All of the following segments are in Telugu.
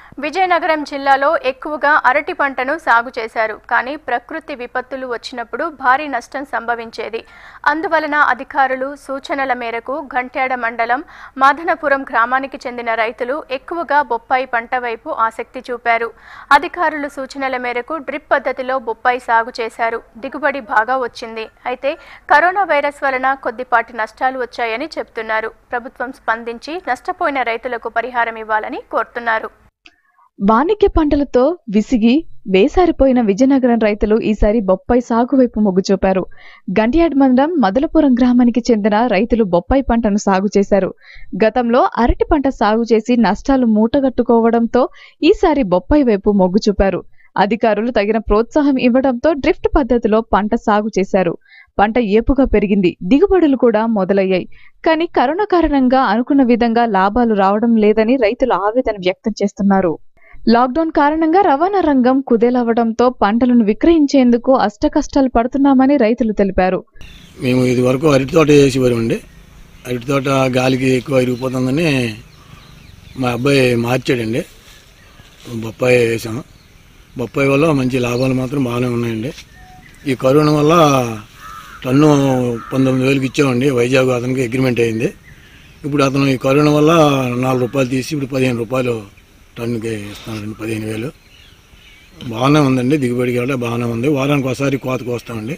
విజయనగరం జిల్లాలో ఎక్కువగా అరటి పంటను సాగు చేశారు కానీ ప్రకృతి విపత్తులు వచ్చినప్పుడు భారీ నష్టం సంభవించేది అందువలన అధికారులు సూచనల మేరకు ఘంట్యాడ మండలం మాధనపురం గ్రామానికి చెందిన రైతులు ఎక్కువగా బొప్పాయి పంట వైపు ఆసక్తి చూపారు అధికారులు సూచనల మేరకు డ్రిప్ పద్ధతిలో బొప్పాయి సాగు చేశారు దిగుబడి బాగా వచ్చింది అయితే కరోనా వైరస్ వలన కొద్దిపాటి నష్టాలు వచ్చాయని చెబుతున్నారు ప్రభుత్వం స్పందించి నష్టపోయిన రైతులకు పరిహారం ఇవ్వాలని కోరుతున్నారు వాణిజ్య పంటలతో విసిగి వేసారిపోయిన విజయనగరం రైతులు ఈసారి బొప్పాయి సాగు వైపు మొగ్గు చూపారు గంటియాడ్ మండలం మదలపురం గ్రామానికి చెందిన రైతులు బొప్పాయి పంటను సాగు చేశారు గతంలో అరటి పంట సాగు చేసి నష్టాలు మూటగట్టుకోవడంతో ఈసారి బొప్పాయి వైపు మొగ్గు చూపారు అధికారులు తగిన ప్రోత్సాహం ఇవ్వడంతో డ్రిఫ్ట్ పద్ధతిలో పంట సాగు చేశారు పంట ఏపుగా పెరిగింది దిగుబడులు కూడా మొదలయ్యాయి కానీ కరోనా కారణంగా అనుకున్న విధంగా లాభాలు రావడం లేదని రైతులు ఆవేదన వ్యక్తం చేస్తున్నారు లాక్డౌన్ కారణంగా రవాణా రంగం కుదేలవ్వడంతో పంటలను విక్రయించేందుకు అష్టకష్టాలు పడుతున్నామని రైతులు తెలిపారు మేము ఇది వరకు అరటి తోట వేసేవారండి అరటి తోట గాలికి ఎక్కువ ఇరిగిపోతుందని మా అబ్బాయి మార్చాడండి బొప్పాయి వేసాము బొప్పాయి వల్ల మంచి లాభాలు మాత్రం బాగానే ఉన్నాయండి ఈ కరోనా వల్ల టన్ను పంతొమ్మిది వేలకు ఇచ్చామండి వైజాగ్ అతనికి అగ్రిమెంట్ అయింది ఇప్పుడు అతను ఈ కరోనా వల్ల నాలుగు రూపాయలు తీసి ఇప్పుడు పదిహేను రూపాయలు టన్నుకి ఇస్తానండి పదిహేను వేలు బాగానే ఉందండి దిగుబడి కూడా బాగానే ఉంది వారానికి ఒకసారి కోతకు వస్తామండి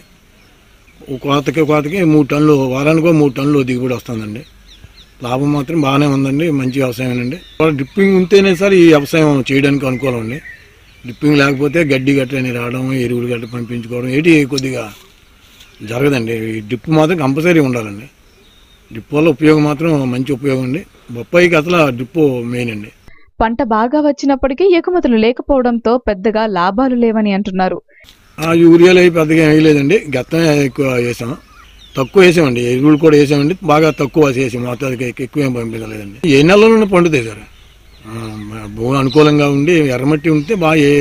ఓ కోతకి కోతకి మూడు టన్నులు వారానికో మూడు టన్నులు దిగుబడి వస్తుందండి లాభం మాత్రం బాగానే ఉందండి మంచి వ్యవసాయమేనండి డ్రిప్పింగ్ ఉంటేనే సార్ ఈ వ్యవసాయం చేయడానికి అనుకూలం అండి డ్రిప్పింగ్ లేకపోతే గడ్డి గట్టని రావడం ఎరువులు గట్ట పంపించుకోవడం ఏంటి కొద్దిగా జరగదండి ఈ డ్రిప్ మాత్రం కంపల్సరీ ఉండాలండి డ్రిప్ వల్ల ఉపయోగం మాత్రం మంచి ఉపయోగం అండి బొప్పాయికి అసలు డ్రిప్ మెయిన్ అండి పంట బాగా వచ్చినప్పటికీ ఎగుమతులు లేకపోవడంతో పెద్దగా లాభాలు లేవని అంటున్నారు ఆ యూరియాలు అవి పెద్దగా వేయలేదండి గత్తమే ఎక్కువ వేసాం తక్కువ వేసామండి ఎరువులు కూడా వేసామండి బాగా తక్కువ వేసాం మొత్తానికి ఎక్కు- ఎక్కువ ఏం పంపించలేదండి ఏ నెలలోనే పండుతాయి సార్ ఆ, మ- భూమి అనుకూలంగా ఉండి ఎర్రమట్టి ఉంటే బాగా ఏ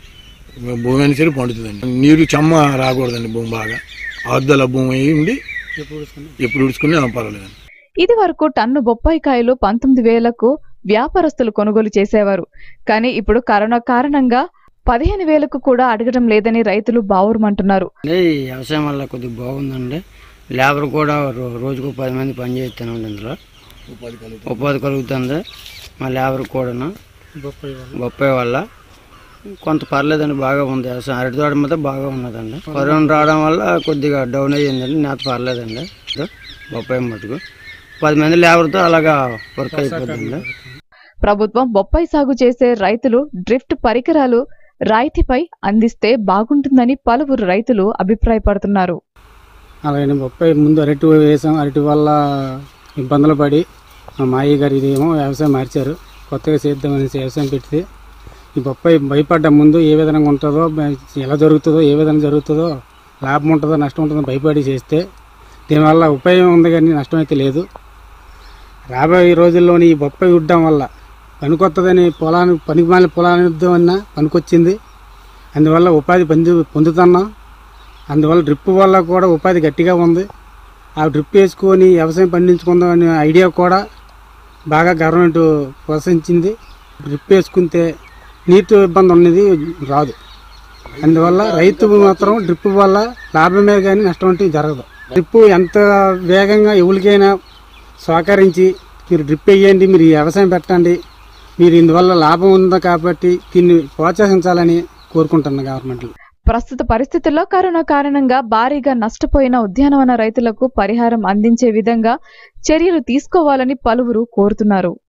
భూమి అయినా సరే పండుతుందండి నీరు చెమ్మ రాకూడదండి భూమి బాగా ఆరుదల భూమి అయి ఉండి ఎప్పుడు ఉడుచుకుని పర్వాలేదండి ఇది వరకు టన్ను బొప్పాయి కాయలు పంతొమ్మిది వేలకు వ్యాపారస్తులు కొనుగోలు చేసేవారు కానీ ఇప్పుడు కరోనా కారణంగా పదిహేను వేలకు కూడా అడగడం లేదని రైతులు బావురమంటున్నారు అంటే ఈ వ్యవసాయం వల్ల కొద్దిగా బాగుందండి లేబర్ కూడా రో- రోజుకు పది మంది పని చేస్తున్నాం ఇందులో ఉపాధి కలుగుతుంది మా లేబర్ కూడాను బొప్పాయి వల్ల కొంత పర్లేదండి బాగా ఉంది వ్యవసాయం అరటి తోట మీద బాగా ఉన్నదండి కరోనా రావడం వల్ల కొద్దిగా డౌన్ అయ్యిందండి నేత పర్లేదండి ఇదో బొప్పాయి మటుకు పది మంది లేబర్తో అలాగా వర్క్ అయిపోతుంది ప్రభుత్వం బొప్పాయి సాగు చేసే రైతులు డ్రిఫ్ట్ పరికరాలు రాయితీపై అందిస్తే బాగుంటుందని పలువురు రైతులు అభిప్రాయపడుతున్నారు అలాగే బొప్పాయి ముందు అరటి వేసాం అరటి వల్ల ఇబ్బందులు పడి మా మాయ్య గారు ఇదేమో వ్యవసాయం మార్చారు కొత్తగా చేద్దామని వ్యవసాయం పెడితే ఈ బొప్పాయి భయపడ్డ ముందు ఏ విధంగా ఉంటుందో బ- ఎలా జరుగుతుందో ఏ విధంగా జరుగుతుందో లాభం ఉంటుందో నష్టం ఉంటుందో భయపడి చేస్తే దీనివల్ల ఉపయోగం ఉంది కానీ నష్టం అయితే లేదు రాబోయే రోజుల్లోని ఈ బొప్పాయి ఉడ్డం వల్ల పనికొత్తదని పొలానికి పనికి మాలిన పొలాన్ని ఉద్దామన్నా పనికొచ్చింది అందువల్ల ఉపాధి పొంది పొందుతున్నాం అందువల్ల డ్రిప్ వల్ల కూడా ఉపాధి గట్టిగా ఉంది ఆ డ్రిప్ వేసుకొని వ్యవసాయం పండించుకుందాం అనే ఐడియా కూడా బాగా గవర్నమెంట్ ప్రోత్సహించింది డ్రిప్ వేసుకుంటే నీటి ఇబ్బంది ఉన్నది రాదు అందువల్ల రైతు మాత్రం డ్రిప్ వల్ల లాభమే కానీ నష్టం అంటే జరగదు డ్రిప్ ఎంత వేగంగా ఎవరికైనా సహకరించి మీరు డ్రిప్ వేయండి మీరు ఈ వ్యవసాయం పెట్టండి మీరు ఇందువల్ల లాభం ఉంది కాబట్టి దీన్ని ప్రోత్సహించాలని కోరుకుంటున్నాను గవర్నమెంట్ ప్రస్తుత పరిస్థితుల్లో కరోనా కారణంగా భారీగా నష్టపోయిన ఉద్యానవన రైతులకు పరిహారం అందించే విధంగా చర్యలు తీసుకోవాలని పలువురు కోరుతున్నారు